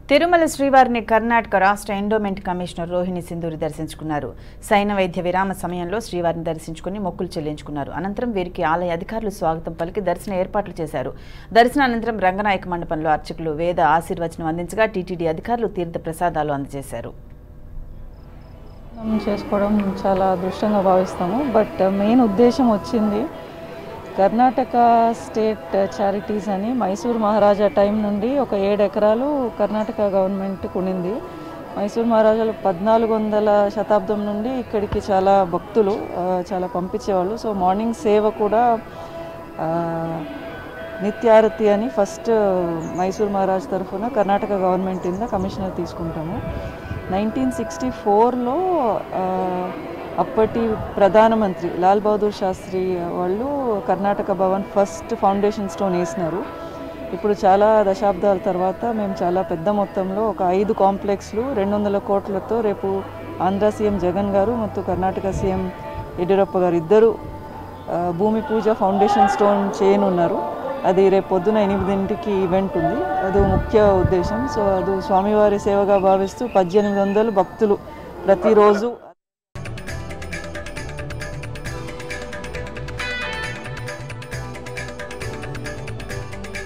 తిరుమల శ్రీవారిని కర్ణాటక రాష్ట్ర endowment commissioner Rohini Sindhuri దర్శించుకున్నారు సైన వైద్య విరామ సమయంలో శ్రీవారిని దర్శించుకుని మొక్కులు చెల్లించుకున్నారు అనంతరం వీరికి ఆలయ అధికారులు స్వాగతం పలికి దర్శన ఏర్పాట్లు చేశారు దర్శన అనంతరం రంగనాయక మండపంలో అర్చకులు వేద ఆశీర్వచనం అందించగా టీటీడీ అధికారులు తీర్థ ప్రసాదాలు అందజేశారు మనం చేసుకోవడం చాలా అదృష్టంగా భావిస్తాము బట్ మెయిన్ ఉద్దేశం వచ్చింది కర్ణాటక స్టేట్ చారిటీస్ అని మైసూర్ మహారాజా టైం నుండి ఒక ఏడు ఎకరాలు కర్ణాటక గవర్నమెంట్ కొనింది మైసూర్ మహారాజాలు పద్నాలుగు వందల శతాబ్దం నుండి ఇక్కడికి చాలా భక్తులు ఆ, చాలా పంపించేవాళ్ళు సో మార్నింగ్ సేవ కూడా ఆ, నిత్యారతి అని ఫస్ట్ మైసూర్ మహారాజ్ తరఫున కర్ణాటక గవర్నమెంట్ కింద కమిషనర్ తీసుకుంటాము నైన్టీన్ సిక్స్టీ ఫోర్లో అప్పటి ప్రధానమంత్రి లాల్ బహదూర్ శాస్త్రి వాళ్ళు Karnataka Bhavan first foundation stone వేసినారు ఇప్పుడు చాలా దశాబ్దాల తర్వాత మేము చాలా పెద్ద మొత్తంలో ఒక ఐదు కాంప్లెక్స్లు రెండు వందల కోట్లతో రేపు ఆంధ్ర సీఎం జగన్ గారు ಮತ್ತು కర్ణాటక సీఎం యడ్యూరప్ప గారు ఇద్దరు ఆ, భూమి పూజ ఫౌండేషన్ స్టోన్ చేయనున్నారు అది రేపు పొద్దున ఎనిమిదింటికి ఈవెంట్ ఉంది అది ముఖ్య ఉద్దేశం సో అది స్వామివారి సేవగా భావిస్తూ పద్దెనిమిది వందలు భక్తులు ప్రతిరోజు